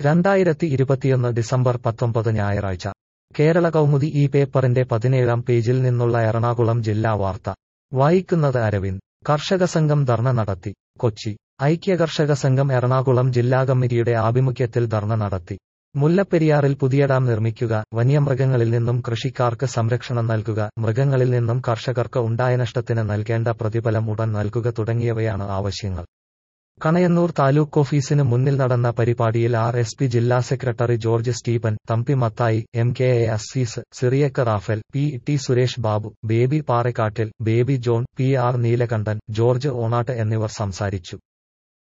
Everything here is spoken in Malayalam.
രണ്ടായിരത്തി ഇരുപത്തിയൊന്ന് ഡിസംബർ പത്തൊമ്പത് ഞായറാഴ്ച കേരള കൗമുദി ഈ പേപ്പറിന്റെ പതിനേഴാം പേജിൽ നിന്നുള്ള എറണാകുളം ജില്ലാ വാർത്ത വായിക്കുന്നത് അരവിന്ദ് കർഷക സംഘം ധർണ നടത്തി കൊച്ചി ഐക്യ കർഷക സംഘം എറണാകുളം ജില്ലാ കമ്മിറ്റിയുടെ ആഭിമുഖ്യത്തിൽ ധർണ നടത്തി മുല്ലപ്പെരിയാറിൽ പുതിയ ഡാം നിർമ്മിക്കുക വന്യമൃഗങ്ങളിൽ നിന്നും കൃഷിക്കാർക്ക് സംരക്ഷണം നൽകുക മൃഗങ്ങളിൽ നിന്നും കർഷകർക്ക് ഉണ്ടായ നഷ്ടത്തിന് നൽകേണ്ട പ്രതിഫലം ഉടൻ നൽകുക തുടങ്ങിയവയാണ് ആവശ്യങ്ങൾ കണയന്നൂർ താലൂക്ക് ഓഫീസിന് മുന്നിൽ നടന്ന പരിപാടിയിൽ ആർ എസ് പി ജില്ലാ secretary George Stephen Thampi Mathai M K A Azeez Cyriac Raphel P T Suresh Babu Baby Parakkattil Baby John P R Neelakandan George Onattu എന്നിവർ സംസാരിച്ചു